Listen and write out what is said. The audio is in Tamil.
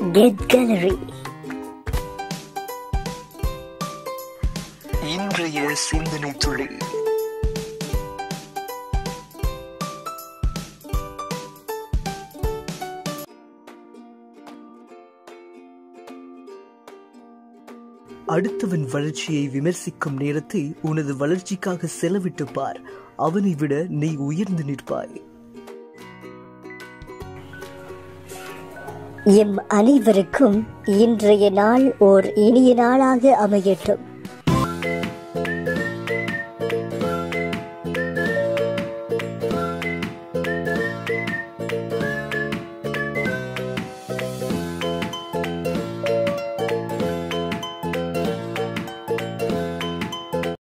கெட் கேலரி இன்றைய சிந்தனை துளி அடுத்தவன் வளர்ச்சியை விமர்சிக்கும் நேரத்தை உனது வளர்ச்சிக்காக செலவிட்டு பார் அவனை விட நீ உயர்ந்து நிற்பாய் எம் அனைவருக்கும் இன்றைய நாள் ஓர் இனிய நாளாக அமையட்டும்